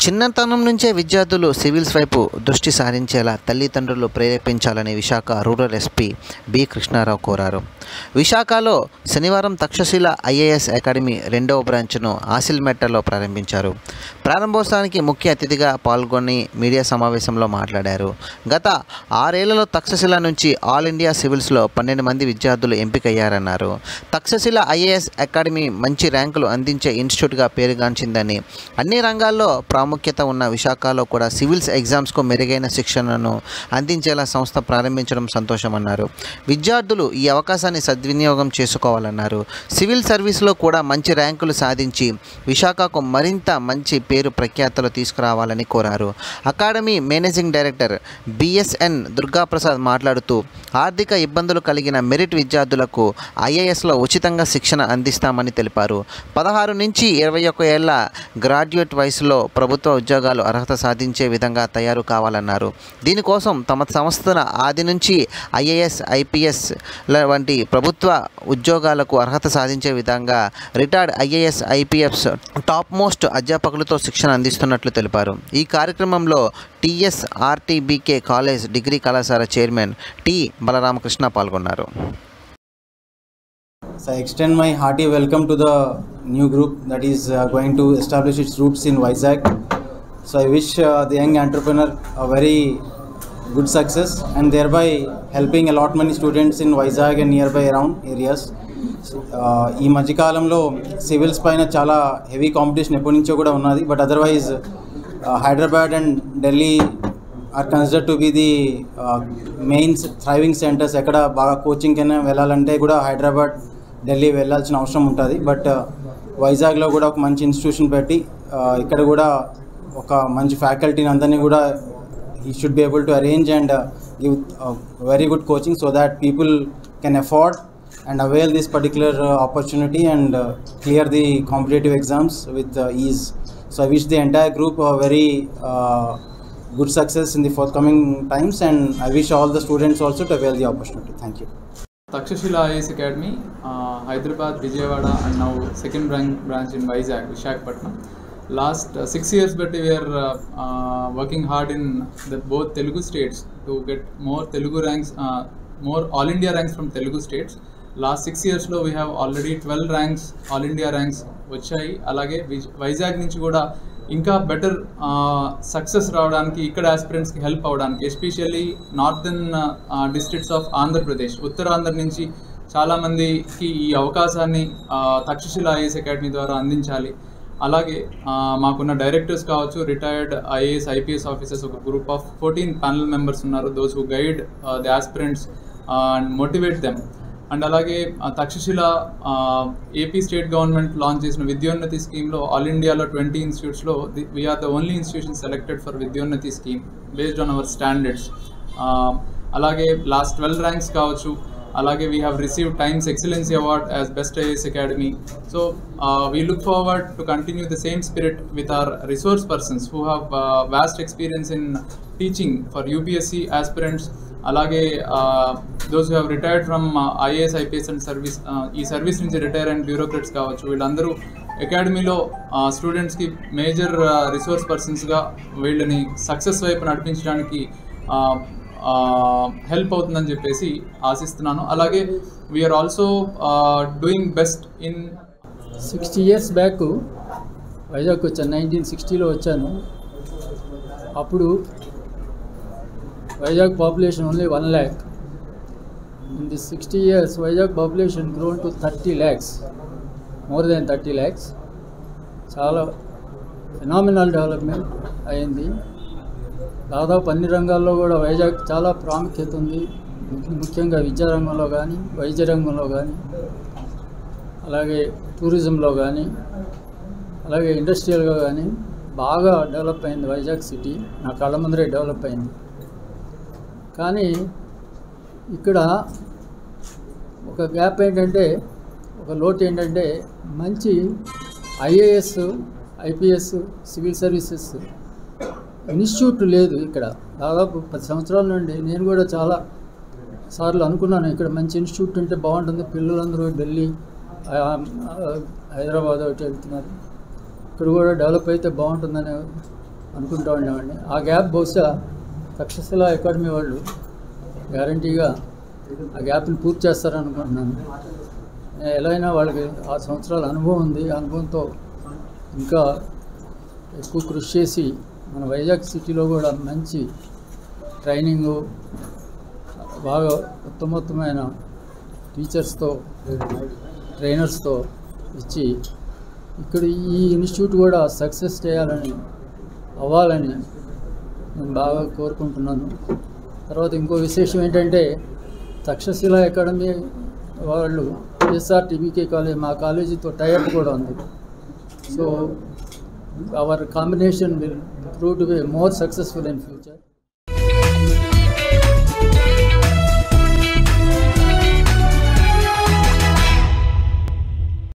చిన్నతనం నుంచే విద్యార్థులు సివిల్స్ వైపు దృష్టి సారించేలా తల్లిదండ్రులు ప్రేరేపించాలని Visakha rural SP B Krishnarao కోరారు విశాఖలో శనివారం తక్షశిల ఐఏఎస్ అకాడమీ రెండవ బ్రాంచ్ను ఆసిల్మెట్టలో ప్రారంభించారు ప్రారంభోత్సవానికి ముఖ్య అతిథిగా పాల్గొని మీడియా సమావేశంలో మాట్లాడారు గత ఆరేళ్లలో తక్షశిల నుంచి ఆల్ ఇండియా సివిల్స్లో పన్నెండు మంది విద్యార్థులు ఎంపికయ్యారన్నారు తక్షశిల ఐఏఎస్ అకాడమీ మంచి ర్యాంకులు అందించే ఇన్స్టిట్యూట్గా పేరుగాంచిందని అన్ని రంగాల్లో ప్రాముఖ్యత ఉన్న విశాఖలో కూడా సివిల్స్ ఎగ్జామ్స్కు మెరుగైన శిక్షణను అందించేలా సంస్థ ప్రారంభించడం సంతోషమన్నారు విద్యార్థులు ఈ అవకాశాన్ని సద్వినియోగం చేసుకోవాలన్నారు సివిల్ సర్వీస్లో కూడా మంచి ర్యాంకులు సాధించి విశాఖకు మరింత మంచి పేరు ప్రఖ్యాతలు తీసుకురావాలని కోరారు academy managing director BSN Durgaprasad మాట్లాడుతూ ఆర్థిక ఇబ్బందులు కలిగిన మెరిట్ విద్యార్థులకు ఐఏఎస్లో ఉచితంగా శిక్షణ అందిస్తామని తెలిపారు పదహారు నుంచి ఇరవై ఒక్క ఏళ్ల గ్రాడ్యుయేట్ వయసులో ప్రభుత్వ ఉద్యోగాలు అర్హత సాధించే విధంగా తయారు కావాలన్నారు దీనికోసం తమ సంస్థన ఆది నుంచి ఐఏఎస్ ఐపీఎస్ వంటి ప్రభుత్వ ఉద్యోగాలకు అర్హత సాధించే విధంగా retired IAS IPS top most అధ్యాపకులతో శిక్షణ అందిస్తున్నట్లు తెలిపారు ఈ కార్యక్రమంలో టీఎస్ ఆర్టీబీకే కాలేజ్ డిగ్రీ కళాశాల చైర్మన్ టి బలరామకృష్ణ పాల్గొన్నారు So I extend my hearty welcome to the new group that is uh, going to establish its roots in Vizag. So I wish uh, the young entrepreneur a very good success and thereby helping a lot many students in Vizag and nearby around areas. Uh, ఈ మధ్యకాలంలో civils పైన చాలా heavy competition ఎప్పటి నుంచో కూడా ఉన్నది but otherwise Hyderabad and Delhi are consider to be the main thriving centres ఎక్కడ బాగా కోచింగ్ కైనా వెళ్ళాలంటే కూడా హైదరాబాద్ ఢిల్లీ వెళ్ళాల్సిన అవసరం ఉంటుంది బట్ వైజాగ్లో కూడా ఒక మంచి ఇన్స్టిట్యూషన్ పెట్టి uh, ఇక్కడ కూడా ఒక మంచి ఫ్యాకల్టీని అందరినీ కూడా ఈ should be able to arrange and give very good coaching so that people can afford and avail this particular uh, opportunity and uh, clear the competitive exams with uh, ease. So I wish the entire group a very uh, good success in the forthcoming times and I wish all the students also to avail the opportunity. Thank you. Takshashila IAS Academy, uh, Hyderabad, Vijayawada, and now second branch, branch in Vizag, Vishakhapatnam. Last uh, six years, but we are uh, uh, working hard in the both Telugu states to get more Telugu ranks, uh, more All India ranks from Telugu states. Last six ఇయర్స్లో we have already twelve ranks all India ranks వచ్చాయి అలాగే విజ్- వైజాగ్ నుంచి కూడా ఇంకా better success రావడానికి ఇక్కడ ఆస్పిరెంట్స్కి help అవ్వడానికి especially northern districts of Andhra Pradesh Uttarandhra నుంచి చాలామందికి ఈ అవకాశాన్ని ఆ, తక్షశిల ఐఏఎస్ అకాడమీ ద్వారా అందించాలి అలాగే ఆ, మాకున్న డైరెక్టర్స్ కావచ్చు రిటైర్డ్ ఐఏఎస్ ఐపీఎస్ ఆఫీసర్స్ ఒక group of fourteen panel members ఉన్నారు those who guide the aspirants and motivate them and అలాగే ఆ, Takshashila AP state government launch చేసిన విద్యోన్నతి స్కీమ్లో ఆల్ ఇండియాలో ట్వంటీ ఇన్స్టిట్యూట్స్లో we're the only institution selected for Vidyonnati scheme based on our standards అలాగే last twelve ranks కావచ్చు అలాగే we have receive Times excellency award as best IAS academy so we look forward to continue the same spirit with our resource persons who have vast experience in teaching for UPSC aspirants అలాగే those have retired from IAS IPS and service ఈ service నుంచి retire and bureaucrats కావచ్చు వీళ్ళందరూ అకాడమీలో స్టూడెంట్స్కి major resource పర్సన్స్గా వీళ్ళని success వైపు నడిపించడానికి హెల్ప్ అవుతుందని చెప్పేసి ఆశిస్తున్నాను అలాగే we're also doing best in sixty years back Vizag వచ్చాను నైన్టీన్ సిక్స్టీలో వచ్చాను అప్పుడు Vizag population only one lakh in the sixty years Vizag population grown to thirty lakhs more than thirty lakhs చాలా ఫినామినల్ డెవలప్మెంట్ అయింది దాదాపు అన్ని రంగాల్లో కూడా వైజాగ్ చాలా ప్రాముఖ్యత ఉంది ముఖ్య- ముఖ్యంగా విద్యారంగంలో కానీ వైద్య రంగంలో కానీ అలాగే టూరిజంలో కానీ అలాగే ఇండస్ట్రియల్గా కానీ బాగా డెవలప్ అయింది వైజాగ్ సిటీ నా కళ్ళ ముందరే డెవలప్ అయింది కానీ ఇక్కడ ఒక గ్యాప్ ఏంటంటే ఒక లోటు ఏంటంటే మంచి IAS IPS civil services institute లేదు ఇక్కడ దాదాపు పది సంవత్సరాల నుండి నేను కూడా చాలా సార్లు అనుకున్నాను ఇక్కడ మంచి ఇన్స్టిట్యూట్ ఉంటే బాగుంటుంది పిల్లలందరూ ఢిల్లీ ఆ, ఆ, హైదరాబాద్ ఒకటి వెళ్తున్నారు ఇక్కడ కూడా డెవలప్ అయితే బాగుంటుందని అనుకుంటా ఉండేవాడిని ఆ గ్యాప్ బహుశా తక్షశిల అకాడమీ వాళ్ళు గ్యారంటీగా ఆ గ్యాప్ని పూర్తి చేస్తారనుకుంటున్నాను ఎలా అయినా వాళ్ళకి ఆరు సంవత్సరాల అనుభవం ఉంది ఆ అనుభవంతో ఇంకా ఎక్కువ కృషి చేసి మన వైజాగ్ సిటీలో కూడా మంచి ట్రైనింగు బాగా ఉత్తమోత్తమైన టీచర్స్తో ట్రైనర్స్తో ఇచ్చి ఇక్కడ ఈ ఇన్స్టిట్యూట్ కూడా సక్సెస్ చేయాలని అవ్వాలని నేను బాగా కోరుకుంటున్నాను తర్వాత ఇంకో విశేషం ఏంటంటే తక్షశిల అకాడమీ వాళ్ళు ఎస్ఆర్ టీబీకే కాలేజ్ మా కాలేజీతో టైప్ కూడా ఉంది so our combination will prove to be more successful in future